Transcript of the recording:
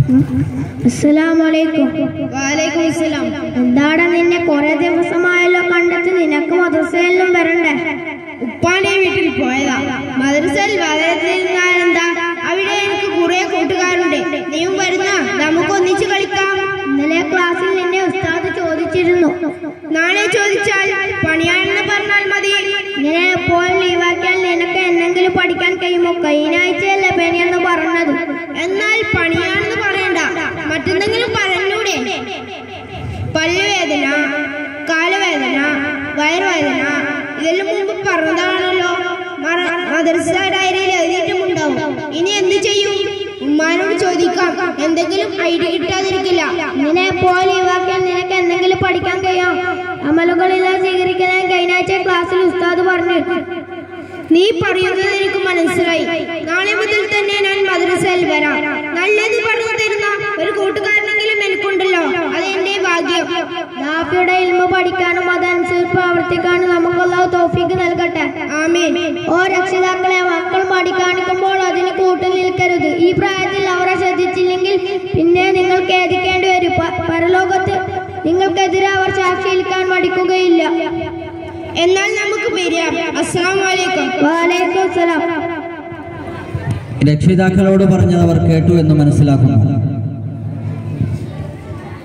അസ്സലാമലൈക്കും വാലേക്കും അസ്സലാം എന്താടാ നിന്നെ കുറെ ദിവസമായല്ലോ കണ്ടിട്ട് നിനക്ക് മദ്രസയിലും വരണ്ടേ ഉപ്പാന്റെ വീട്ടിൽ പോയതാ മദ്രസയിൽ വളരെന്താ അവിടെ എനിക്ക് കുറെ കൂട്ടുകാരുണ്ട് നീയും വരുന്ന നമുക്ക് ഒന്നിച്ച് കളിക്കാം ഇന്നലെ ക്ലാസ്സിൽ നിന്നെ ഉസ്താദ് ചോദിച്ചിരുന്നു നാളെ ചോദിച്ചാൽ പണിയാണെന്ന് പറഞ്ഞാൽ മതി ഇങ്ങനെ എപ്പോൾ ലീവാക്കിയാൽ നിനക്ക് എന്തെങ്കിലും പഠിക്കാൻ കഴിയുമോ കഴിഞ്ഞ ആഴ്ചയല്ലേ പനിയെന്ന് പറഞ്ഞത് എന്നാൽ പണിയാണെന്ന് പറയണ്ട മറ്റെന്തെങ്കിലും പറഞ്ഞൂടെ പല്ലുവേദന കാലുവേദന വയറുവേദന ഇതെല്ലാം മുമ്പ് പറഞ്ഞതാണല്ലോ മറ- മദ്രസ ഡയറിയിൽ എഴുതിയിട്ടുമുണ്ടാവും ഇനി എന്ത് ചെയ്യും ഉമ്മാനോട് ചോദിക്കാം എന്തെങ്കിലും ഐഡിയ കിട്ടാതിരിക്കില്ല ഇങ്ങനെ എപ്പോൾ ലീവാക്കിയാൽ നിനക്ക് എന്തെങ്കിലും പഠിക്കാൻ കഴിയാം അമലുകളില്ല സ്വീകരിക്കാൻ കഴിഞ്ഞ ആഴ്ച ക്ലാസ്സിൽ ഉസ്താദ് പറഞ്ഞു നീ പറയുന്നത് എനിക്ക് മനസ്സിലായി നാളെ മുതൽ തന്നെ ഞാൻ മദ്രസയിൽ വരാം നല്ലത് പറഞ്ഞു തരുന്ന ഒരു കൂട്ടുകാരനെങ്കിലും എനിക്കുണ്ടല്ലോ അത് എന്റെ ഭാഗ്യം നാഫിയുടെ ഇൽമ പഠിക്കാനും അതനുസരിച്ച് പ്രവർത്തിക്കാനും നമുക്കുള്ള തോഫിക്ക് നൽകട്ടെ ആമേൻ ഓ രക്ഷിതാക്കളെ മക്കൾ മടി കാണിക്കുമ്പോൾ അതിന് കൂട്ടു നിൽക്കരുത് ഈ പ്രായത്തിൽ അവരെ ശ്രദ്ധിച്ചില്ലെങ്കിൽ പിന്നെ നിങ്ങൾ ഖേദിക്കേണ്ടി വരും പ- പരലോകത്ത് നിങ്ങൾക്കെതിരെ അവർ സാക്ഷിയിൽക്കാൻ മടിക്കുകയില്ല എന്നാൽ നമുക്ക് പിരിയാം അസ്സാം വലൈക്കും വാലേക്കും സലാം രക്ഷിതാക്കളോട് പറഞ്ഞത് അവർ കേട്ടു എന്ന് മനസ്സിലാക്കുന്നു